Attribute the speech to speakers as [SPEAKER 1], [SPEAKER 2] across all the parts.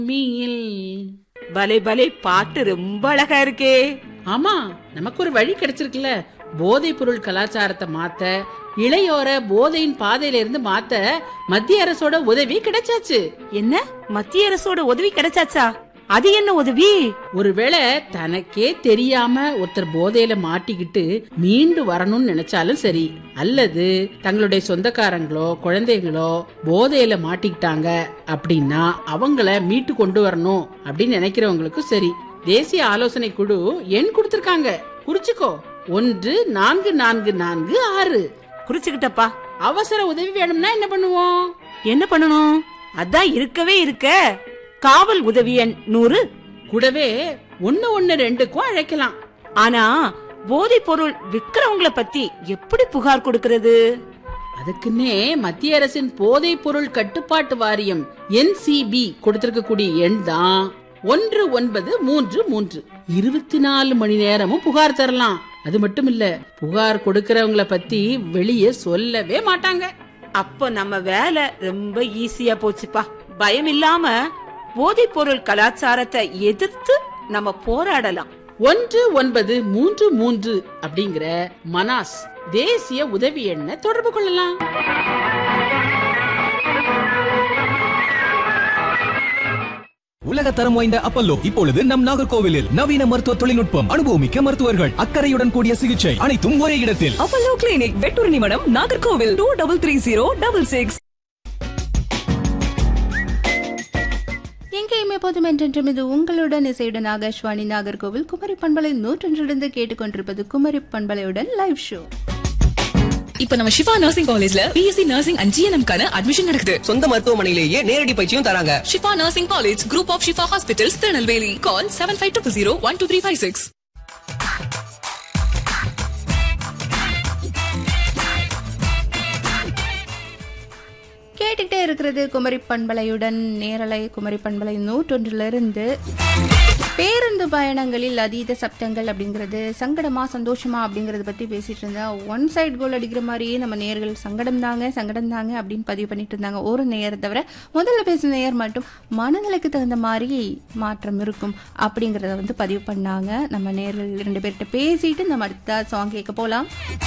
[SPEAKER 1] Meal
[SPEAKER 2] பலே பலே பாட்டு ரொம்ப அழகா இருக்கே
[SPEAKER 1] ஆமா நமக்கு ஒரு வழி கிடைச்சிருக்குல்ல போதைப் பொருள் கலாச்சாரத்தை மாத்த இளையோர போதையின் பாதையில இருந்து மாத்த மத்திய அரசோட உதவி கிடைச்சாச்சு
[SPEAKER 2] என்ன மத்திய அரசோட உதவி கிடைச்சாச்சா அது என்ன உதவி
[SPEAKER 1] ஒருவேளை தனக்கே தெரியாம ஒருத்தர் போதையில மாட்டிக்கிட்டு மீண்டு வரணும்னு நினைச்சாலும் சரி அல்லது தங்களுடைய சொந்தக்காரங்களோ குழந்தைகளோ போதையில மாட்டிக்கிட்டாங்க அப்படின்னா அவங்கள மீட்டு கொண்டு வரணும் அப்படின்னு நினைக்கிறவங்களுக்கும் சரி தேசிய ஆலோசனை குழு எண் கொடுத்திருக்காங்க குறிச்சுக்கோ ஒன்று நான்கு நான்கு நான்கு ஆறு
[SPEAKER 2] குறிச்சுக்கிட்டப்பா
[SPEAKER 1] அவசர உதவி வேணும்னா என்ன பண்ணுவோம்
[SPEAKER 2] என்ன பண்ணணும் அதான் இருக்கவே இருக்க காவல் உதவி எண் நூறு
[SPEAKER 1] கூடவே ஒன்னு ஒன்னு ரெண்டுக்கும் அழைக்கலாம்
[SPEAKER 2] ஆனா போதைப் பொருள் விக்கிறவங்கள பத்தி எப்படி புகார் கொடுக்கறது
[SPEAKER 1] அதுக்குன்னே மத்திய அரசின் போதைப் பொருள் கட்டுப்பாட்டு வாரியம் என்சிபி கொடுத்திருக்கக்கூடிய எண் தான் ஒன்று ஒன்பது மூன்று மூன்று இருபத்தி நாலு மணி நேரமும் புகார் தரலாம் அது மட்டும் இல்ல புகார் கொடுக்கறவங்கள பத்தி வெளியே சொல்லவே மாட்டாங்க
[SPEAKER 2] அப்போ நம்ம வேலை ரொம்ப ஈஸியா போச்சுப்பா பயம் இல்லாம போதைப் பொருள் கலாச்சாரத்தை எதிர்த்து நம்ம போராடலாம்
[SPEAKER 1] ஒன்று ஒன்பது மூன்று மூன்று அப்படிங்கிற மனாஸ் தேசிய உதவி எண்ணை தொடர்பு கொள்ளலாம்
[SPEAKER 3] உலக தரம் வாய்ந்த அப்பல்லோ இப்பொழுது நம் நாகர்கோவிலில் நவீன மருத்துவ தொழில்நுட்பம் அனுபவமிக்க மருத்துவர்கள் அக்கறையுடன் கூடிய சிகிச்சை அனைத்தும் ஒரே இடத்தில்
[SPEAKER 4] Apollo clinic Vetturnimadam Nagercoil two double three zero double six
[SPEAKER 5] எங்கேயுமே போதும் என்றென்றும் இது உங்களுடன் இசையுடன் ஆகாஷ்வாணி நாகர்கோவில் குமரி பண்பலை நூற்றொன்றிலிருந்து கேட்டுக்கொண்டிருப்பது குமரி பண்பலையுடன் லைவ் ஷோ
[SPEAKER 4] இப்ப நம்ம சிவா நர்சிங் காலேஜ்ல பிஎஸ்சி நர்சிங் அண்ட் ஜிஎன்எம் கான அட்மிஷன் நடக்குது
[SPEAKER 6] சொந்த மருத்துவமனையிலேயே நேரடி பயிற்சியும் தராங்க
[SPEAKER 4] Shifa nursing college group of Shifa hospitals Tirunelveli call seven five two zero one two three five six
[SPEAKER 5] கேட்டுக்கிட்டே இருக்கிறது குமரி பண்பலையுடன் நேரலை குமரி பண்பலை நூற்றொன்றிலிருந்து பேருந்து பயணங்களில் அதீத சப்தங்கள் அப்படிங்கிறது சங்கடமா சந்தோஷமா அப்படிங்கறத பத்தி பேசிட்டு இருந்தா ஒன் சைடு கோல் அடிக்கிற மாதிரியே நம்ம நேர்கள் சங்கடம் தாங்க சங்கடம் தாங்க அப்படின்னு பதிவு பண்ணிட்டு இருந்தாங்க ஒரு நேர் தவிர முதல்ல பேசின நேர் மட்டும் மனநிலைக்கு தகுந்த மாதிரி மாற்றம் இருக்கும் அப்படிங்கறத வந்து பதிவு பண்ணாங்க நம்ம நேர்கள் ரெண்டு பேர்கிட்ட பேசிட்டு நம்ம அடுத்த சாங் கேட்க போலாம்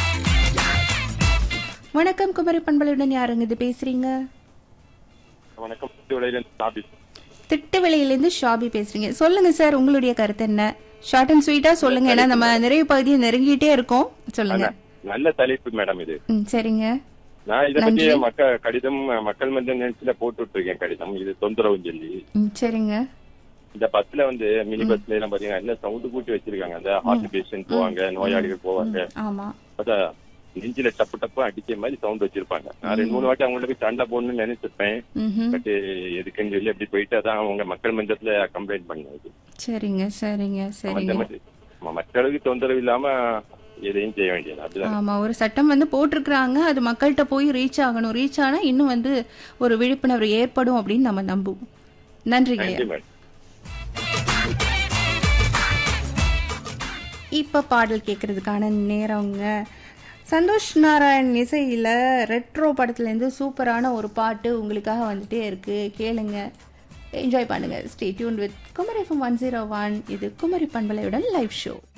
[SPEAKER 5] வணக்கம் குமரி பண்பலையுடன் யாருங்க இது பேசுறீங்க
[SPEAKER 7] வணக்கம் திருவிழையிலிருந்து சாபி
[SPEAKER 5] திட்டுவிலையிலேருந்து ஷாபி பேசுறீங்க சொல்லுங்க சார் உங்களுடைய கருத்து என்ன ஷார்ட் அண்ட் ஸ்வீட்டா சொல்லுங்க ஏன்னா நம்ம நிறைவு பகுதியை நெருங்கிட்டே இருக்கோம் சொல்லுங்க
[SPEAKER 7] நல்ல தலைப்பு மேடம் இது
[SPEAKER 5] ம் சரிங்க
[SPEAKER 7] நான் இத பத்தி
[SPEAKER 5] நன்றி.
[SPEAKER 7] மக்கள் கடிதம் மக்கள் மன்ற நிகழ்ச்சியில போட்டு விட்டுருக்கேன் கடிதம் இது தொந்தரவு சொல்லி
[SPEAKER 5] ம் சரிங்க
[SPEAKER 7] இந்த பஸ்ல வந்து மினி பஸ்ல எல்லாம் பாத்தீங்கன்னா என்ன சவுண்ட் கூட்டி வச்சிருக்காங்க அந்த ஹார்ட் பேஷண்ட் போவாங்க நோயாளிகள் போவாங்க
[SPEAKER 5] ஆமா
[SPEAKER 7] பார்த்தா நெஞ்சில டப்பு டப்பு அடிக்கிற மாதிரி சவுண்ட் வச்சிருப்பாங்க நான் ரெண்டு மூணு வாட்டி அவங்களுக்கு சண்டை போடணும்னு நினைச்சிருப்பேன்
[SPEAKER 5] ம்
[SPEAKER 7] பட் எதுக்குன்னு சொல்லி அப்படி போயிட்டு அதான் அவங்க மக்கள் மன்றத்துல கம்ப்ளைண்ட் பண்ணது
[SPEAKER 5] சரிங்க சரிங்க
[SPEAKER 7] அந்த
[SPEAKER 5] சரிங்க
[SPEAKER 7] மாதிரி ம- மக்களுக்கு தொந்தரவு இல்லாம எதையும் செய்ய வேண்டியது அதுதான்
[SPEAKER 5] ஆமா ஒரு சட்டம் வந்து போட்டிருக்கிறாங்க அது மக்கள்கிட்ட போய் ரீச் ஆகணும் ரீச் ஆனா இன்னும் வந்து ஒரு விழிப்புணர்வு ஏற்படும் அப்படின்னு நம்ம நம்புவோம் நன்றிங்க
[SPEAKER 7] நன்றி மேடம்
[SPEAKER 5] இப்போ பாடல் கேட்கறதுக்கான நேரங்க சந்தோஷ் நாராயண் இசையில் ரெட்ரோ படத்துலேருந்து சூப்பரான ஒரு பாட்டு உங்களுக்காக வந்துட்டே இருக்கு கேளுங்க என்ஜாய் பண்ணுங்க stay tuned with Kumari FM one zero one இது குமரி பண்பலையுடன் லைவ் ஷோ